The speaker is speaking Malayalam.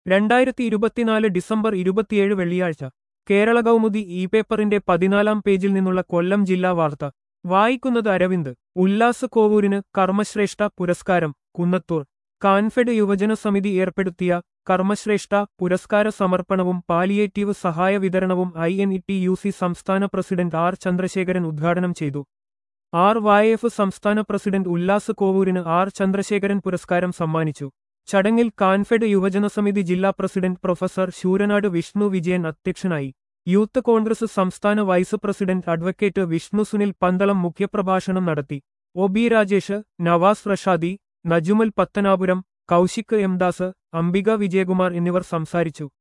രണ്ടായിരത്തി ഇരുപത്തിനാല് ഡിസംബർ ഇരുപത്തിയേഴ് വെള്ളിയാഴ്ച കേരള കൗമുദി ഇ പേപ്പറിന്റെ പതിനാലാം പേജിൽ നിന്നുള്ള കൊല്ലം ജില്ലാ വാർത്ത വായിക്കുന്നത് അരവിന്ദ് ഉല്ലാസ് കോവൂരിന് കർമ്മശ്രേഷ്ഠ പുരസ്കാരം കുന്നത്തൂർ കാൻഫെഡ് യുവജന സമിതി ഏർപ്പെടുത്തിയ കർമ്മശ്രേഷ്ഠ പുരസ്കാര സമർപ്പണവും പാലിയേറ്റീവ് സഹായ വിതരണവും I N T U C സി സംസ്ഥാന പ്രസിഡന്റ് ആർ ചന്ദ്രശേഖരൻ ഉദ്ഘാടനം ചെയ്തു ആർ വൈ എഫ് സംസ്ഥാന പ്രസിഡന്റ് ഉല്ലാസ് കോവൂരിന് ആർ ചന്ദ്രശേഖരൻ പുരസ്കാരം സമ്മാനിച്ചു ചടങ്ങിൽ കാൻഫെഡ് യുവജന സമിതി ജില്ലാ പ്രസിഡന്റ് പ്രൊഫസർ ശൂരനാട് വിഷ്ണു വിജയൻ അധ്യക്ഷനായി യൂത്ത് കോൺഗ്രസ് സംസ്ഥാന vice president advocate Vishnu Sunil Pandalam മുഖ്യപ്രഭാഷണം നടത്തി O B Rajesh Navas Rashadi Najumal Pathanapuram Kaushik M Das Ambika Vijayakumar എന്നിവർ സംസാരിച്ചു